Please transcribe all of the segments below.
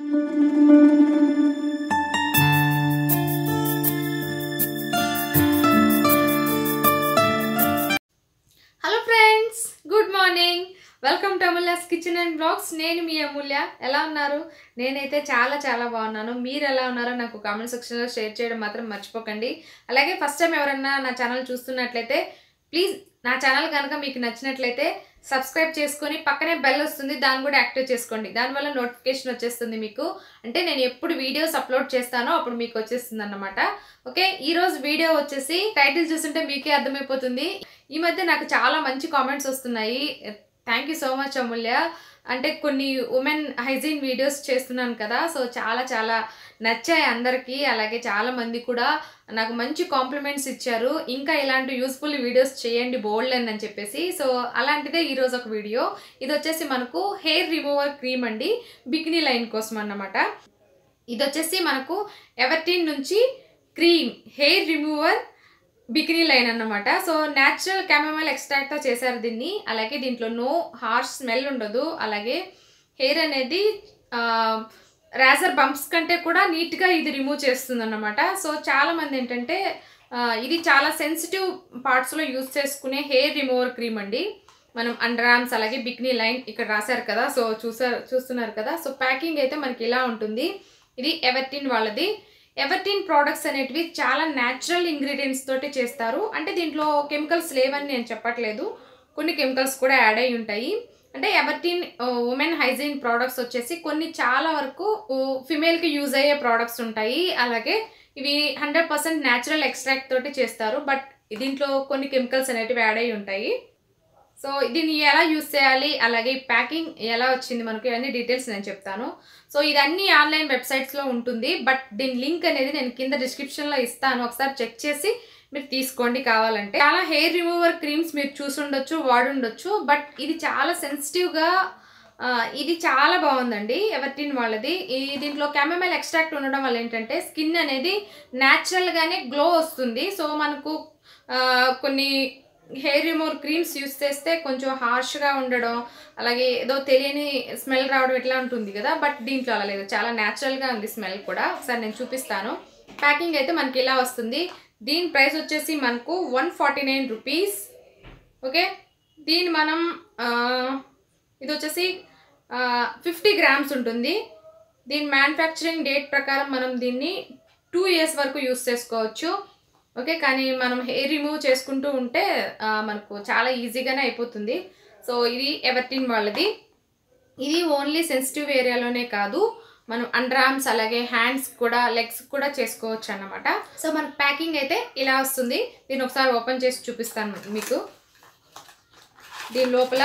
hello friends good morning welcome to Amulya's kitchen and blogs నేను మీ అమూల్య ఎలా ఉన్నారు నేనైతే చాలా చాలా బాగున్నాను మీరు ఎలా ఉన్నారో నాకు కామెంట్ సెక్షన్లో షేర్ చేయడం మాత్రం మర్చిపోకండి అలాగే ఫస్ట్ టైం ఎవరన్నా నా ఛానల్ చూస్తున్నట్లయితే ప్లీజ్ నా ఛానల్ కనుక మీకు నచ్చినట్లయితే సబ్స్క్రైబ్ చేసుకొని పక్కనే బెల్ వస్తుంది దాన్ని కూడా యాక్టివ్ చేసుకోండి దానివల్ల నోటిఫికేషన్ వచ్చేస్తుంది మీకు అంటే నేను ఎప్పుడు వీడియోస్ అప్లోడ్ చేస్తానో అప్పుడు మీకు వచ్చేస్తుంది అన్నమాట ఓకే ఈ రోజు వీడియో వచ్చేసి టైటిల్ చూస్తుంటే మీకే అర్థమైపోతుంది ఈ మధ్య నాకు చాలా మంచి కామెంట్స్ వస్తున్నాయి thank you so much Amulya అంటే కొన్ని ఉమెన్ హైజీన్ వీడియోస్ చేస్తున్నాను కదా సో చాలా చాలా నచ్చాయి అందరికీ అలాగే చాలా మంది కూడా నాకు మంచి కాంప్లిమెంట్స్ ఇచ్చారు ఇంకా ఇలాంటి యూస్ఫుల్ వీడియోస్ చేయండి బోల్డ్ అని చెప్పేసి సో అలాంటిదే ఈరోజు ఒక వీడియో ఇది వచ్చేసి మనకు హెయిర్ రిమూవర్ క్రీమ్ అండి బికినీ లైన్ కోసం అన్నమాట ఇది వచ్చేసి మనకు ఎవర్టీన్ నుంచి cream hair remover bikini line అన్నమాట సో న్యాచురల్ క్యామమైల్ ఎక్స్ట్రాక్ట్తో చేశారు దీన్ని అలాగే దీంట్లో నో హార్ష్ స్మెల్ ఉండదు అలాగే హెయిర్ అనేది రేజర్ బంప్స్ కంటే కూడా నీట్గా ఇది రిమూవ్ చేస్తుంది అన్నమాట సో చాలామంది ఏంటంటే ఆ, ఇది చాలా సెన్సిటివ్ పార్ట్స్లో యూజ్ చేసుకునే హెయిర్ రిమూవర్ క్రీమ్ అండి మనం అండర్ ఆర్మ్స్ అలాగే బిక్నీ లైన్ ఇక్కడ రాశారు కదా సో చూసారు చూస్తున్నారు కదా సో ప్యాకింగ్ అయితే మనకి ఇలా ఉంటుంది ఇది ఎవర్టిన్ వాళ్ళది ఎవర్టిన్ ప్రోడక్ట్స్ అనేటివి చాలా న్యాచురల్ ఇంగ్రీడియంట్స్ తోటి చేస్తారు అంటే దీంట్లో కెమికల్స్ లేవని నేను చెప్పట్లేదు కొన్ని కెమికల్స్ కూడా యాడ్ అయి ఉంటాయి అంటే ఎవర్టిన్ ఉమెన్ హైజీన్ ప్రోడక్ట్స్ వచ్చేసి కొన్ని చాలా వరకు ఫిమేల్కి యూజ్ అయ్యే ప్రోడక్ట్స్ ఉంటాయి అలాగే ఇవి హండ్రెడ్ పర్సెంట్ న్యాచురల్ ఎక్స్ట్రాక్ట్ తోటి చేస్తారు బట్ దీంట్లో కొన్ని కెమికల్స్ అనేటివి యాడ్ అయి ఉంటాయి సో దీన్ని ఎలా యూస్ చేయాలి అలాగే ప్యాకింగ్ ఎలా వచ్చింది మనకు ఇవన్నీ డీటెయిల్స్ నేను చెప్తాను సో ఇదన్నీ ఆన్లైన్ వెబ్సైట్స్లో ఉంటుంది బట్ దీని లింక్ అనేది నేను కింద డిస్క్రిప్షన్లో ఇస్తాను ఒకసారి చెక్ చేసి మీరు తీసుకోండి కావాలంటే చాలా హెయిర్ రిమూవర్ క్రీమ్స్ మీరు చూసుండొచ్చు వాడుండొచ్చు బట్ ఇది చాలా సెన్సిటివ్గా ఇది చాలా బాగుందండి ఎవర్టిన్ వాళ్ళది ఈ దీంట్లో క్యామమైల్ ఎక్స్ట్రాక్ట్ ఉండడం వల్ల ఏంటంటే స్కిన్ అనేది న్యాచురల్గానే గ్లో వస్తుంది సో మనకు ఆ, కొన్ని హెయిర్ రిమూవర్ క్రీమ్స్ యూస్ చేస్తే కొంచెం హార్ష్గా ఉండడం అలాగే ఏదో తెలియని స్మెల్ రావడం ఇట్లా ఉంటుంది కదా బట్ దీంట్లో అలా లేదు చాలా న్యాచురల్గా ఉంది స్మెల్ కూడా ఒకసారి నేను చూపిస్తాను ప్యాకింగ్ అయితే మనకి ఇలా వస్తుంది దీని ప్రైస్ వచ్చేసి మనకు one forty nine rupees okay దీన్ని మనం ఆ, ఇది వచ్చేసి ఫిఫ్టీ గ్రామ్స్ ఉంటుంది దీని మ్యానుఫ్యాక్చరింగ్ డేట్ ప్రకారం మనం దీన్ని టూ ఇయర్స్ వరకు యూస్ చేసుకోవచ్చు ఓకే కానీ మనం హెయిర్ రిమూవ్ చేసుకుంటూ ఉంటే ఆ, మనకు చాలా ఈజీగానే అయిపోతుంది సో ఇది ఎవర్టిన్ వాళ్ళది ఇది ఓన్లీ సెన్సిటివ్ ఏరియాలోనే కాదు మనం అండర్ ఆర్మ్స్ అలాగే హ్యాండ్స్ కూడా లెగ్స్ కూడా చేసుకోవచ్చు అన్నమాట సో మన ప్యాకింగ్ అయితే ఇలా వస్తుంది దీన్ని ఒకసారి ఓపెన్ చేసి చూపిస్తాను మీకు దీని లోపల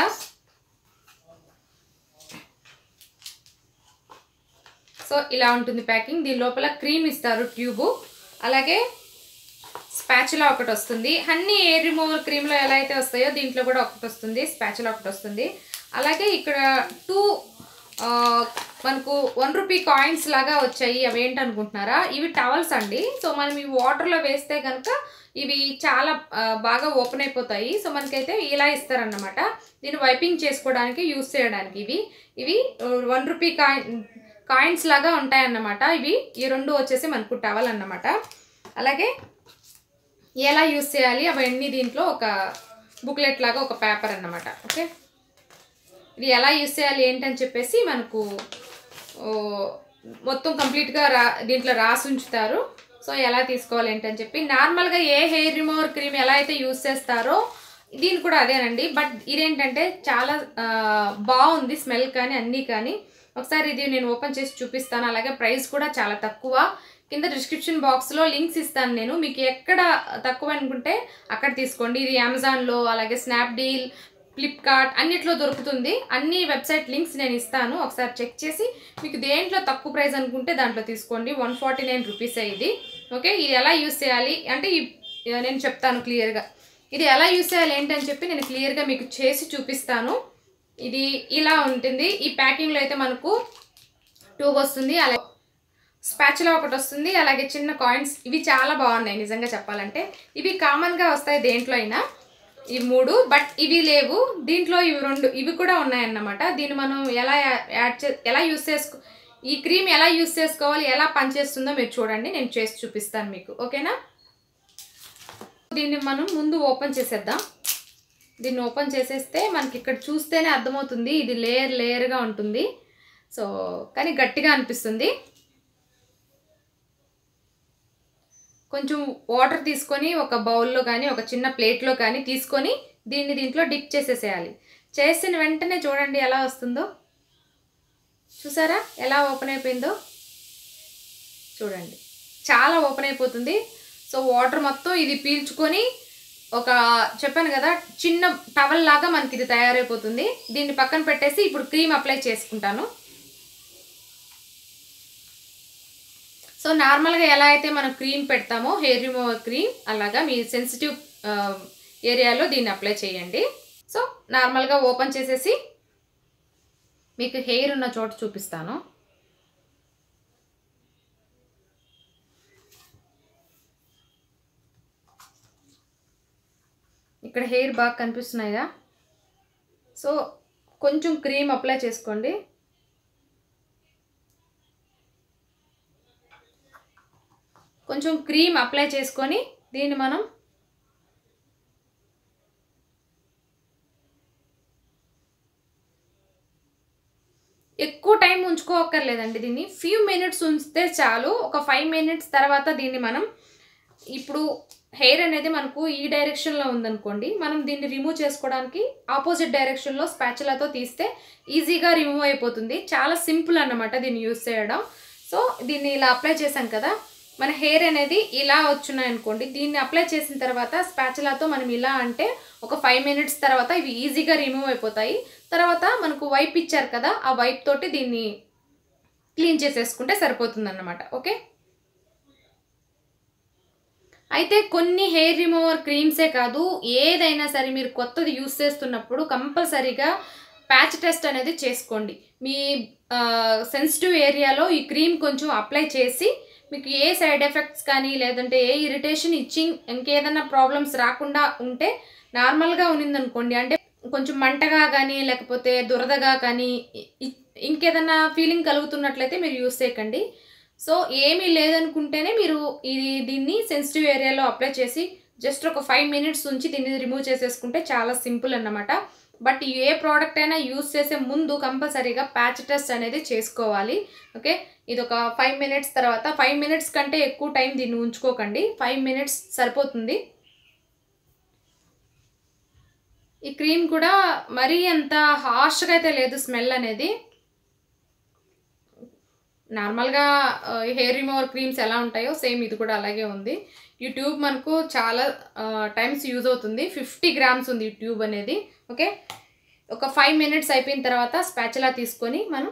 సో ఇలా ఉంటుంది ప్యాకింగ్ దీని లోపల క్రీమ్ ఇస్తారు ట్యూబు అలాగే స్పాచులా ఒకటి వస్తుంది అన్ని ఎయిర్ రిమూవర్ క్రీమ్లో ఎలా అయితే వస్తాయో దీంట్లో కూడా ఒకటి వస్తుంది స్పాచులా ఒకటి వస్తుంది అలాగే ఇక్కడ టూ మనకు వన్ రూపీ కాయిన్స్ లాగా వచ్చాయి అవి ఏంటనుకుంటున్నారా ఇవి టవల్స్ అండి సో మనం ఈ వాటర్లో వేస్తే కనుక ఇవి చాలా ఆ, బాగా ఓపెన్ అయిపోతాయి సో మనకైతే ఇలా ఇస్తారన్నమాట దీన్ని వైపింగ్ చేసుకోవడానికి యూస్ చేయడానికి ఇవి ఇవి వన్ రూపీ కాయిన్ కాయిన్స్ లాగా ఉంటాయన్నమాట ఇవి ఈ రెండు వచ్చేసి మనకు టవల్ అన్నమాట అలాగే ఎలా యూస్ చేయాలి అవన్నీ దీంట్లో ఒక బుక్లెట్ లాగా ఒక పేపర్ అన్నమాట ఓకే ఇది ఎలా యూస్ చేయాలి ఏంటని చెప్పేసి మనకు ఓ, మొత్తం కంప్లీట్గా రా దీంట్లో రాసి ఉంచుతారు సో ఎలా తీసుకోవాలి ఏంటని చెప్పి నార్మల్గా ఏ హెయిర్ రిమూవర్ క్రీమ్ ఎలా అయితే యూస్ చేస్తారో దీని కూడా అదేనండి బట్ ఇదేంటంటే చాలా ఆ, బాగుంది స్మెల్ కానీ అన్నీ కానీ ఒకసారి ఇది నేను ఓపెన్ చేసి చూపిస్తాను అలాగే ప్రైస్ కూడా చాలా తక్కువ కింద డిస్క్రిప్షన్ బాక్స్లో లింక్స్ ఇస్తాను నేను మీకు ఎక్కడ తక్కువ అనుకుంటే అక్కడ తీసుకోండి ఇది అమెజాన్లో అలాగే స్నాప్డీల్ ఫ్లిప్కార్ట్ అన్నిట్లో దొరుకుతుంది అన్ని వెబ్సైట్ లింక్స్ నేను ఇస్తాను ఒకసారి చెక్ చేసి మీకు దేంట్లో తక్కువ ప్రైస్ అనుకుంటే దాంట్లో తీసుకోండి వన్ ఫార్టీ నైన్ రూపీసే ఇది ఓకే ఇది ఎలా యూస్ చేయాలి అంటే ఈ నేను చెప్తాను క్లియర్గా ఇది ఎలా యూస్ చేయాలి ఏంటని చెప్పి నేను క్లియర్గా మీకు చేసి చూపిస్తాను ఇది ఇలా ఉంటుంది ఈ ప్యాకింగ్లో అయితే మనకు ట్యూబ్ వస్తుంది అలాగే స్పాచులా ఒకటి వస్తుంది అలాగే చిన్న కాయిన్స్ ఇవి చాలా బాగున్నాయి నిజంగా చెప్పాలంటే ఇవి కామన్గా వస్తాయి దేంట్లో అయినా ఈ మూడు బట్ ఇవి లేవు దీంట్లో ఇవి రెండు ఇవి కూడా ఉన్నాయన్నమాట దీన్ని మనం ఎలా యా- యాడ్ చే ఎలా యూస్ చేసుకో ఈ క్రీమ్ ఎలా యూస్ చేసుకోవాలి ఎలా పనిచేస్తుందో మీరు చూడండి నేను చేసి చూపిస్తాను మీకు ఓకేనా దీన్ని మనం ముందు ఓపెన్ చేసేద్దాం దీన్ని ఓపెన్ చేసేస్తే మనకి ఇక్కడ చూస్తేనే అర్థమవుతుంది ఇది లేయర్ లేయర్గా ఉంటుంది సో కానీ గట్టిగా అనిపిస్తుంది కొంచెం వాటర్ తీసుకొని ఒక బౌల్లో కానీ ఒక చిన్న ప్లేట్లో కానీ తీసుకొని దీన్ని దీంట్లో డిప్ చేసేసేయాలి చేసిన వెంటనే చూడండి ఎలా వస్తుందో చూసారా ఎలా ఓపెన్ అయిపోయిందో చూడండి చాలా ఓపెన్ అయిపోతుంది సో వాటర్ మొత్తం ఇది పీల్చుకొని ఒక చెప్పాను కదా చిన్న టవల్ లాగా మనకి ఇది తయారైపోతుంది దీన్ని పక్కన పెట్టేసి ఇప్పుడు క్రీమ్ అప్లై చేసుకుంటాను సో నార్మల్గా ఎలా అయితే మనం క్రీమ్ పెడతామో హెయిర్ రిమూవర్ క్రీమ్ అలాగా మీ సెన్సిటివ్ ఏరియాలో దీన్ని అప్లై చేయండి సో నార్మల్గా ఓపెన్ చేసేసి మీకు హెయిర్ ఉన్న చోట చూపిస్తాను ఇక్కడ హెయిర్ బాగా కనిపిస్తున్నాయిగా సో కొంచెం క్రీమ్ అప్లై చేసుకోండి కొంచెం క్రీమ్ అప్లై చేసుకొని దీన్ని మనం ఎక్కువ టైం ఉంచుకోక్కర్లేదండి దీన్ని ఫ్యూ మినిట్స్ ఉంచితే చాలు ఒక ఫైవ్ మినిట్స్ తర్వాత దీన్ని మనం ఇప్పుడు హెయిర్ అనేది మనకు ఈ డైరెక్షన్లో ఉందనుకోండి మనం దీన్ని రిమూవ్ చేసుకోవడానికి ఆపోజిట్ డైరెక్షన్లో స్పాచులాతో తీస్తే ఈజీగా రిమూవ్ అయిపోతుంది చాలా సింపుల్ అన్నమాట దీన్ని యూస్ చేయడం సో దీన్ని ఇలా అప్లై చేసాం కదా మన హెయిర్ అనేది ఇలా వచ్చున్నాయి అనుకోండి దీన్ని అప్లై చేసిన తర్వాత స్పాచులాతో మనం ఇలా అంటే ఒక ఫైవ్ మినిట్స్ తర్వాత ఇవి ఈజీగా రిమూవ్ అయిపోతాయి తర్వాత మనకు వైప్ ఇచ్చారు కదా ఆ వైప్ తోటి దీన్ని క్లీన్ చేసేసుకుంటే సరిపోతుంది అన్నమాట ఓకే అయితే కొన్ని హెయిర్ రిమూవర్ క్రీమ్సే కాదు ఏదైనా సరే మీరు కొత్తది యూస్ చేస్తున్నప్పుడు కంపల్సరీగా ప్యాచ్ టెస్ట్ అనేది చేసుకోండి మీ సెన్సిటివ్ ఏరియాలో ఈ క్రీమ్ కొంచెం అప్లై చేసి మీకు ఏ సైడ్ ఎఫెక్ట్స్ కానీ లేదంటే ఏ ఇరిటేషన్ ఇచ్చింగ్ ఇంకేదైనా ప్రాబ్లమ్స్ రాకుండా ఉంటే నార్మల్గా ఉన్నిందనుకోండి అంటే కొంచెం మంటగా కానీ లేకపోతే దురదగా కానీ ఇ- ఇంకేదైనా ఫీలింగ్ కలుగుతున్నట్లయితే మీరు యూస్ చేయకండి సో ఏమీ లేదనుకుంటేనే మీరు ఇది దీన్ని సెన్సిటివ్ ఏరియాలో అప్లై చేసి జస్ట్ ఒక ఫైవ్ మినిట్స్ ఉంచి దీన్ని రిమూవ్ చేసేసుకుంటే చాలా సింపుల్ అన్నమాట బట్ ఏ ప్రోడక్ట్ అయినా యూస్ చేసే ముందు కంపల్సరీగా ప్యాచ్ టెస్ట్ అనేది చేసుకోవాలి ఓకే ఇది ఒక ఫైవ్ మినిట్స్ తర్వాత ఫైవ్ మినిట్స్ కంటే ఎక్కువ టైం దీన్ని ఉంచుకోకండి ఫైవ్ మినిట్స్ సరిపోతుంది ఈ క్రీమ్ కూడా మరీ అంత హార్ష్గా అయితే లేదు స్మెల్ అనేది నార్మల్గా హెయిర్ రిమూవర్ క్రీమ్స్ ఎలా ఉంటాయో సేమ్ ఇది కూడా అలాగే ఉంది ఈ ట్యూబ్ మనకు చాలా టైమ్స్ యూజ్ అవుతుంది ఫిఫ్టీ గ్రామ్స్ ఉంది ఈ ట్యూబ్ అనేది ఓకే ఒక ఫైవ్ మినిట్స్ అయిపోయిన తర్వాత స్పాచులా తీసుకొని మనం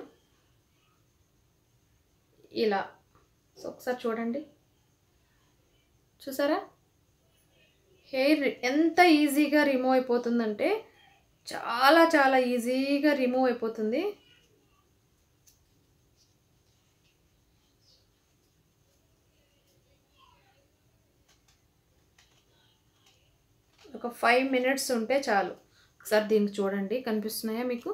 ఇలా సో ఒకసారి చూడండి చూసారా హెయిర్ ఎంత ఈజీగా రిమూవ్ అయిపోతుందంటే చాలా చాలా ఈజీగా రిమూవ్ అయిపోతుంది ఒక ఫైవ్ మినిట్స్ ఉంటే చాలు ఒకసారి దీన్ని చూడండి కనిపిస్తున్నాయా మీకు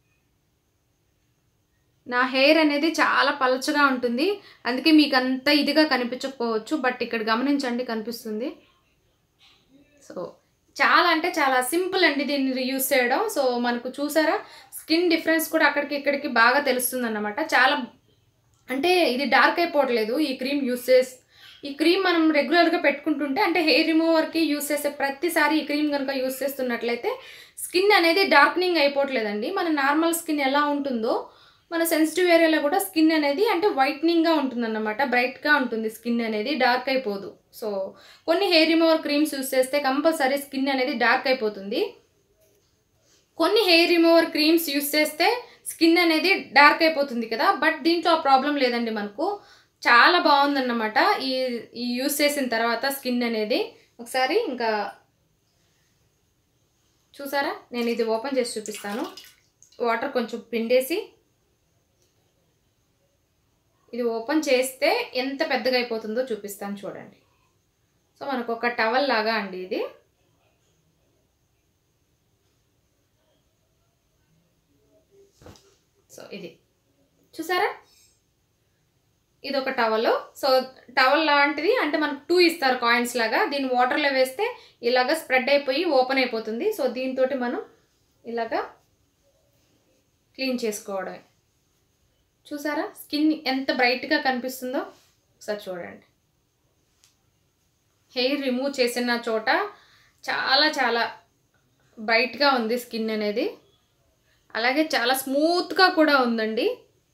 నా హెయిర్ అనేది చాలా పలచగా ఉంటుంది అందుకే మీకు అంత ఇదిగా కనిపించకపోవచ్చు బట్ ఇక్కడ గమనించండి కనిపిస్తుంది సో చాలా అంటే చాలా సింపుల్ అండి దీన్ని యూస్ చేయడం సో మనకు చూసారా స్కిన్ డిఫరెన్స్ కూడా అక్కడికి ఇక్కడికి బాగా తెలుస్తుంది అన్నమాట చాలా అంటే ఇది డార్క్ అయిపోవట్లేదు ఈ క్రీమ్ యూస్ చేసి ఈ క్రీమ్ మనం రెగ్యులర్గా పెట్టుకుంటుంటే అంటే హెయిర్ రిమూవర్కి యూస్ చేసే ప్రతిసారి ఈ క్రీమ్ కనుక యూస్ చేస్తున్నట్లయితే స్కిన్ అనేది డార్క్నింగ్ అయిపోవట్లేదండి మన నార్మల్ స్కిన్ ఎలా ఉంటుందో మన సెన్సిటివ్ ఏరియాలో కూడా స్కిన్ అనేది అంటే వైట్నింగ్గా ఉంటుందన్నమాట బ్రైట్గా ఉంటుంది స్కిన్ అనేది డార్క్ అయిపోదు సో కొన్ని హెయిర్ రిమూవర్ క్రీమ్స్ యూస్ చేస్తే కంపల్సరీ స్కిన్ అనేది డార్క్ అయిపోతుంది కొన్ని హెయిర్ రిమూవర్ క్రీమ్స్ యూస్ చేస్తే స్కిన్ అనేది డార్క్ అయిపోతుంది కదా బట్ దీంట్లో ఆ ప్రాబ్లం లేదండి మనకు చాలా బాగుందన్నమాట ఈ ఈ యూస్ చేసిన తర్వాత స్కిన్ అనేది ఒకసారి ఇంకా చూసారా నేను ఇది ఓపెన్ చేసి చూపిస్తాను వాటర్ కొంచెం పిండేసి ఇది ఓపెన్ చేస్తే ఎంత పెద్దగా అయిపోతుందో చూపిస్తాను చూడండి సో మనకు ఒక టవల్ లాగా అండి ఇది సో ఇది చూసారా ఇది ఒక టవల్ సో టవల్ లాంటిది అంటే మనకు టూ ఇస్తారు కాయిన్స్ లాగా దీన్ని వాటర్లో వేస్తే ఇలాగ స్ప్రెడ్ అయిపోయి ఓపెన్ అయిపోతుంది సో దీంతో మనం ఇలాగా క్లీన్ చేసుకోవడమే చూసారా స్కిన్ ఎంత బ్రైట్గా కనిపిస్తుందో ఒకసారి చూడండి హెయిర్ రిమూవ్ చేసిన చోట చాలా చాలా బ్రైట్గా ఉంది స్కిన్ అనేది అలాగే చాలా స్మూత్గా కూడా ఉందండి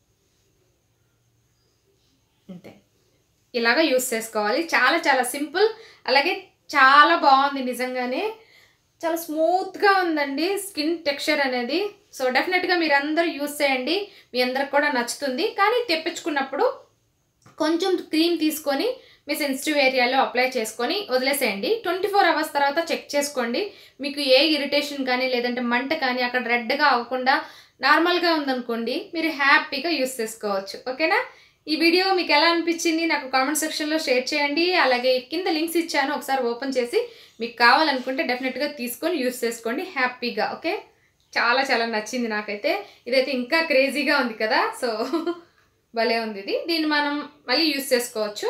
అంతే ఇలాగ యూస్ చేసుకోవాలి చాలా చాలా సింపుల్ అలాగే చాలా బాగుంది నిజంగానే చాలా స్మూత్గా ఉందండి స్కిన్ టెక్స్చర్ అనేది సో డెఫినెట్గా మీరు అందరూ యూస్ చేయండి మీ అందరికి కూడా నచ్చుతుంది కానీ తెప్పించుకున్నప్పుడు కొంచెం క్రీమ్ తీసుకొని మీ సెన్సిటివ్ ఏరియాలో అప్లై చేసుకొని వదిలేసేయండి ట్వంటీ ఫోర్ అవర్స్ తర్వాత చెక్ చేసుకోండి మీకు ఏ ఇరిటేషన్ కానీ లేదంటే మంట కానీ అక్కడ రెడ్గా అవ్వకుండా నార్మల్గా ఉందనుకోండి మీరు హ్యాపీగా యూస్ చేసుకోవచ్చు ఓకేనా ఈ వీడియో మీకు ఎలా అనిపించింది నాకు కామెంట్ సెక్షన్లో షేర్ చేయండి అలాగే కింద లింక్స్ ఇచ్చాను ఒకసారి ఓపెన్ చేసి మీకు కావాలనుకుంటే డెఫినెట్గా తీసుకొని యూస్ చేసుకోండి హ్యాపీగా ఓకే చాలా చాలా నచ్చింది నాకైతే ఇదైతే ఇంకా క్రేజీగా ఉంది కదా సో భలే ఉంది ఇది దీన్ని మనం మళ్ళీ యూస్ చేసుకోవచ్చు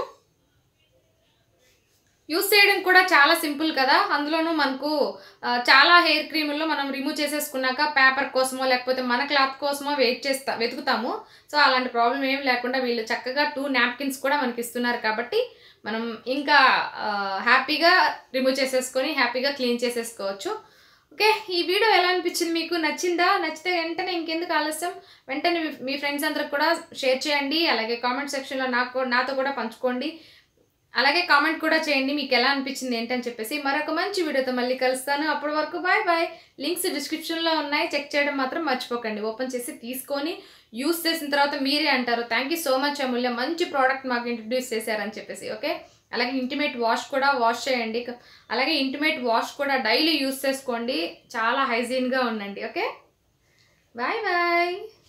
యూస్ చేయడం కూడా చాలా సింపుల్ కదా అందులోనూ మనకు ఆ, చాలా హెయిర్ క్రీముల్లో మనం రిమూవ్ చేసేసుకున్నాక పేపర్ కోసమో లేకపోతే మన క్లాత్ కోసమో వెయిట్ చేస్తా వెతుకుతాము సో అలాంటి ప్రాబ్లం ఏం లేకుండా వీళ్ళు చక్కగా టూ నాప్కిన్స్ కూడా మనకి ఇస్తున్నారు కాబట్టి మనం ఇంకా ఆ, హ్యాపీగా రిమూవ్ చేసేసుకొని హ్యాపీగా క్లీన్ చేసేసుకోవచ్చు ఓకే ఈ వీడియో ఎలా అనిపించింది మీకు నచ్చిందా నచ్చితే వెంటనే ఇంకెందుకు ఆలస్యం వెంటనే మీ- మీ ఫ్రెండ్స్ అందరికి కూడా షేర్ చేయండి అలాగే కామెంట్ సెక్షన్లో నాకు కూడా- నాతో కూడా పంచుకోండి అలాగే కామెంట్ కూడా చేయండి మీకు ఎలా అనిపించింది ఏంటని చెప్పేసి మరొక మంచి వీడియోతో మళ్ళీ కలుస్తాను అప్పటి వరకు బాయ్ బాయ్ లింక్స్ డిస్క్రిప్షన్లో ఉన్నాయి చెక్ చేయడం మాత్రం మర్చిపోకండి ఓపెన్ చేసి తీసుకొని యూస్ చేసిన తర్వాత మీరే అంటారు thank you so much Amulya మంచి ప్రోడక్ట్ మాకు ఇంట్రడ్యూస్ చేశారని చెప్పేసి ఓకే అలాగే ఇంటిమేట్ వాష్ కూడా వాష్ చేయండి అలాగే ఇంటిమేట్ వాష్ కూడా డైలీ యూస్ చేసుకోండి చాలా హైజీన్గా ఉండండి ఓకే బాయ్ బాయ్